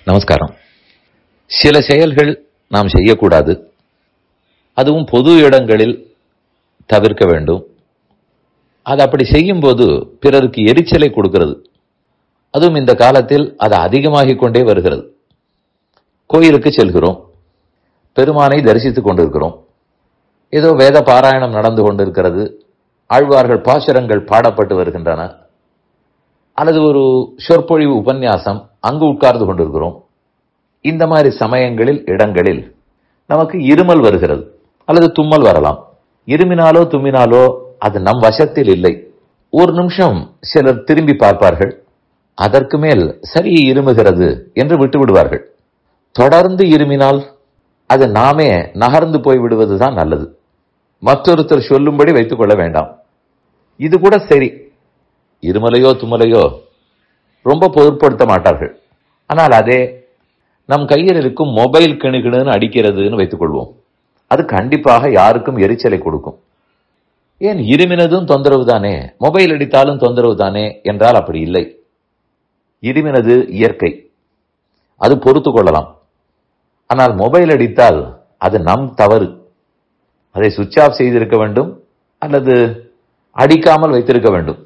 நமஸ்காரம் சில செயல்கள் நாம் செய்யக்கூடாது அதுவும் பொது இடங்களில் தவிர்க்க வேண்டும் அது அப்படி செய்யும்போது பிறருக்கு எரிச்சலை கொடுக்கிறது அதுவும் இந்த காலத்தில் அது அதிகமாகிக் கொண்டே வருகிறது கோயிலுக்கு செல்கிறோம் பெருமானை தரிசித்துக் கொண்டிருக்கிறோம் ஏதோ வேத பாராயணம் நடந்து கொண்டிருக்கிறது ஆழ்வார்கள் பாசுரங்கள் பாடப்பட்டு வருகின்றன அல்லது ஒரு சொற்பொழிவு உபன்யாசம் அங்கு உட்கார்ந்து கொண்டிருக்கிறோம் இந்த மாதிரி சமயங்களில் இடங்களில் நமக்கு இருமல் வருகிறது அல்லது தும்மல் வரலாம் இருமினாலோ தும்மினாலோ அது நம் வசத்தில் இல்லை ஒரு நிமிஷம் சிலர் திரும்பி பார்ப்பார்கள் அதற்கு மேல் சரி இருமுகிறது என்று விட்டு விடுவார்கள் தொடர்ந்து இருமினால் அது நாமே நகர்ந்து போய் விடுவதுதான் நல்லது மற்றொருத்தர் சொல்லும்படி வைத்துக் கொள்ள வேண்டாம் இது கூட சரி இருமலையோ தும்மலையோ ரொம்ப பொருட்படுத்த மாட்டார்கள் ஆனால் அதே நம் கையில் இருக்கும் மொபைல் கிணுகிணுன்னு அடிக்கிறதுன்னு வைத்துக் கொள்வோம் அது கண்டிப்பாக யாருக்கும் எரிச்சலை கொடுக்கும் ஏன் இருமினதும் தொந்தரவு தானே மொபைல் அடித்தாலும் தொந்தரவு தானே என்றால் அப்படி இல்லை இருமினது இயற்கை அது பொறுத்து கொள்ளலாம் ஆனால் மொபைல் அடித்தால் அது நம் தவறு அதை சுவிட்ச் ஆஃப் செய்திருக்க வேண்டும் அல்லது அடிக்காமல் வைத்திருக்க வேண்டும்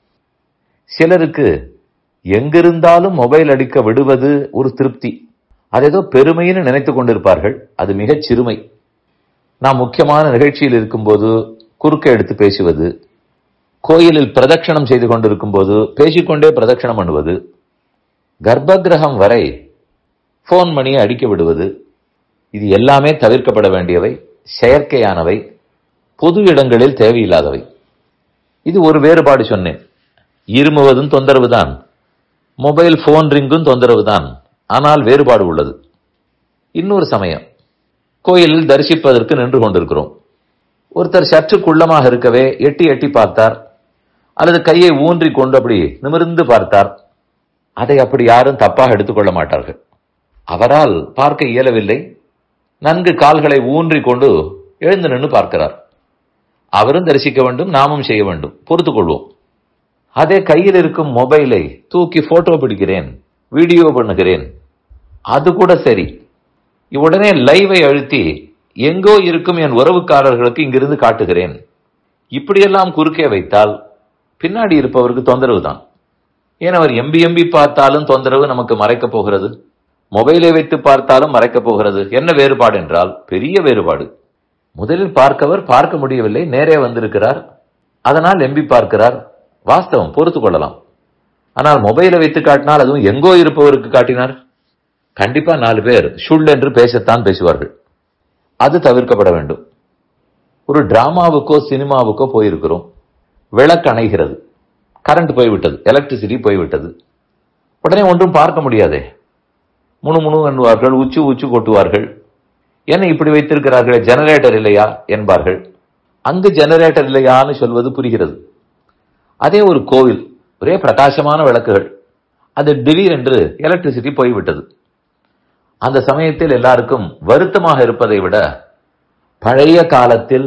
சிலருக்கு எங்கிருந்தாலும் மொபைல் அடிக்க விடுவது ஒரு திருப்தி அது ஏதோ பெருமைன்னு நினைத்துக் கொண்டிருப்பார்கள் அது மிகச் சிறுமை நாம் முக்கியமான நிகழ்ச்சியில் இருக்கும்போது குறுக்க எடுத்து பேசுவது கோயிலில் பிரதட்சணம் செய்து கொண்டிருக்கும் போது பேசிக்கொண்டே பிரதட்சணம் பண்ணுவது கர்ப்பகிரகம் வரை போன் மணியை அடிக்க விடுவது இது எல்லாமே தவிர்க்கப்பட வேண்டியவை செயற்கையானவை பொது இடங்களில் தேவையில்லாதவை இது ஒரு வேறுபாடு சொன்னேன் இருமுவதும் தொந்தரவு தான் மொபைல் போன் ரிங்கும் தொந்தரவு தான் ஆனால் வேறுபாடு உள்ளது இன்னொரு சமயம் கோயிலில் தரிசிப்பதற்கு நின்று கொண்டிருக்கிறோம் ஒருத்தர் சற்று குள்ளமாக இருக்கவே எட்டி எட்டி பார்த்தார் அல்லது கையை ஊன்றி கொண்டு அப்படி நிமிர்ந்து பார்த்தார் அதை அப்படி யாரும் தப்பாக எடுத்துக்கொள்ள மாட்டார்கள் அவரால் பார்க்க இயலவில்லை நன்கு கால்களை ஊன்றி கொண்டு எழுந்து நின்று பார்க்கிறார் அவரும் தரிசிக்க வேண்டும் நாமும் செய்ய வேண்டும் பொறுத்துக் கொள்வோம் அதே கையில் இருக்கும் மொபைலை தூக்கி போட்டோ பிடிக்கிறேன் வீடியோ பண்ணுகிறேன் அது கூட சரி உடனே லைவை அழுத்தி எங்கோ இருக்கும் என் உறவுக்காரர்களுக்கு இங்கிருந்து காட்டுகிறேன் இப்படியெல்லாம் குறுக்கே வைத்தால் பின்னாடி இருப்பவருக்கு தொந்தரவு தான் ஏன் அவர் எம்பி எம்பி பார்த்தாலும் தொந்தரவு நமக்கு மறைக்கப் போகிறது மொபைலை வைத்து பார்த்தாலும் மறைக்கப் போகிறது என்ன வேறுபாடு என்றால் பெரிய வேறுபாடு முதலில் பார்க்கவர் பார்க்க முடியவில்லை நேரே வந்திருக்கிறார் அதனால் எம்பி பார்க்கிறார் வாஸ்தவம் பொறுத்து கொள்ளலாம் ஆனால் மொபைலை வைத்து காட்டினால் அதுவும் எங்கோ இருப்பவருக்கு காட்டினார் கண்டிப்பா நாலு பேர் ஷுல் என்று பேசத்தான் பேசுவார்கள் அது தவிர்க்கப்பட வேண்டும் ஒரு டிராமாவுக்கோ சினிமாவுக்கோ போயிருக்கிறோம் விளக்கு அணைகிறது கரண்ட் போய்விட்டது எலக்ட்ரிசிட்டி போய்விட்டது உடனே ஒன்றும் பார்க்க முடியாதே முணு முணு என்பார்கள் உச்சு உச்சு கொட்டுவார்கள் என்ன இப்படி வைத்திருக்கிறார்களே ஜெனரேட்டர் இல்லையா என்பார்கள் அங்கு ஜெனரேட்டர் இல்லையான்னு சொல்வது புரிகிறது அதே ஒரு கோவில் ஒரே பிரகாசமான விளக்குகள் அது திடீர் என்று எலக்ட்ரிசிட்டி போய்விட்டது அந்த சமயத்தில் எல்லாருக்கும் வருத்தமாக இருப்பதை விட பழைய காலத்தில்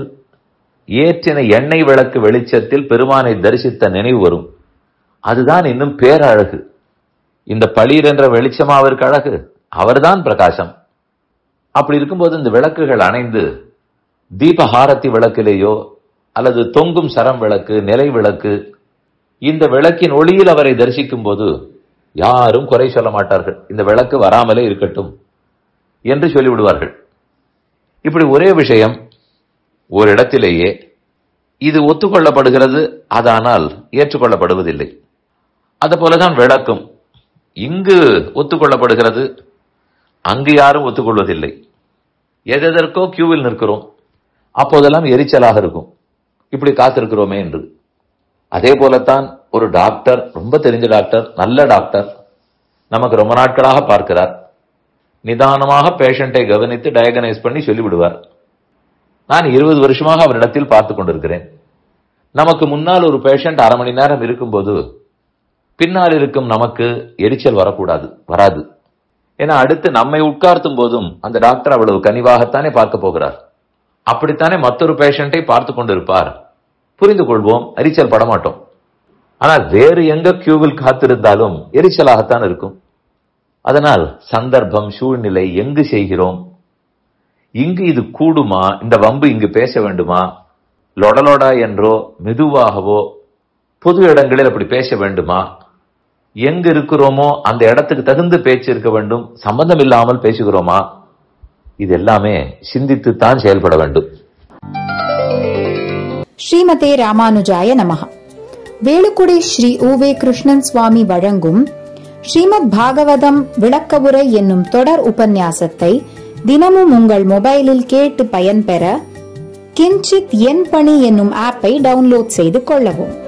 ஏற்றின எண்ணெய் விளக்கு வெளிச்சத்தில் பெருமானை தரிசித்த நினைவு வரும் அதுதான் இன்னும் பேரழகு இந்த பளீர் என்ற வெளிச்சமா அவருக்கு அழகு அவர்தான் பிரகாசம் அப்படி இருக்கும்போது இந்த விளக்குகள் அணைந்து தீபஹாரத்தி விளக்கிலேயோ அல்லது தொங்கும் சரம் விளக்கு நிலை விளக்கு இந்த விளக்கின் ஒளியில் அவரை தரிசிக்கும் போது யாரும் குறை சொல்ல மாட்டார்கள் இந்த விளக்கு வராமலே இருக்கட்டும் என்று சொல்லிவிடுவார்கள் இப்படி ஒரே விஷயம் ஒரு இடத்திலேயே இது ஒத்துக்கொள்ளப்படுகிறது அதானால் ஏற்றுக்கொள்ளப்படுவதில்லை அது போலதான் விளக்கும் இங்கு ஒத்துக்கொள்ளப்படுகிறது அங்கு யாரும் ஒத்துக்கொள்வதில்லை எதெதற்கோ கியூவில் நிற்கிறோம் அப்போதெல்லாம் எரிச்சலாக இருக்கும் இப்படி காத்திருக்கிறோமே என்று அதே போலத்தான் ஒரு டாக்டர் ரொம்ப தெரிஞ்ச டாக்டர் நல்ல டாக்டர் நமக்கு ரொம்ப நாட்களாக பார்க்கிறார் நிதானமாக பேஷண்டை கவனித்து டயகனைஸ் பண்ணி சொல்லிவிடுவார் நான் இருபது வருஷமாக அவரிடத்தில் பார்த்து கொண்டிருக்கிறேன் நமக்கு முன்னால் ஒரு பேஷண்ட் அரை மணி நேரம் இருக்கும்போது பின்னால் இருக்கும் நமக்கு எரிச்சல் வரக்கூடாது வராது ஏன்னா அடுத்து நம்மை உட்கார்த்தும் போதும் அந்த டாக்டர் அவ்வளவு கனிவாகத்தானே பார்க்க போகிறார் அப்படித்தானே மற்றொரு பேஷண்டை பார்த்து கொண்டிருப்பார் புரிந்து கொள்வோம் எரிச்சல் படமாட்டோம் ஆனால் வேறு எங்க கியூவில் காத்திருந்தாலும் எரிச்சலாகத்தான் இருக்கும் அதனால் சந்தர்ப்பம் சூழ்நிலை எங்கு செய்கிறோம் இங்கு இது கூடுமா இந்த வம்பு இங்கு பேச வேண்டுமா லொடலொடா என்றோ மெதுவாகவோ பொது இடங்களில் அப்படி பேச வேண்டுமா எங்க இருக்கிறோமோ அந்த இடத்துக்கு தகுந்த பேச்சு இருக்க வேண்டும் சம்பந்தம் இல்லாமல் பேசுகிறோமா இது எல்லாமே சிந்தித்துத்தான் செயல்பட வேண்டும் ஸ்ரீமதே ராமானுஜாய நமஹ வேலுக்குடி ஸ்ரீ உவே கிருஷ்ணன் சுவாமி வழங்கும் ஸ்ரீமத் பாகவதம் விளக்கவுரை என்னும் தொடர் உபன்யாசத்தை தினமும் உங்கள் மொபைலில் கேட்டு பயன்பெற கிஞ்சித் என் பணி என்னும் ஆப்பை டவுன்லோட் செய்து கொள்ளவும்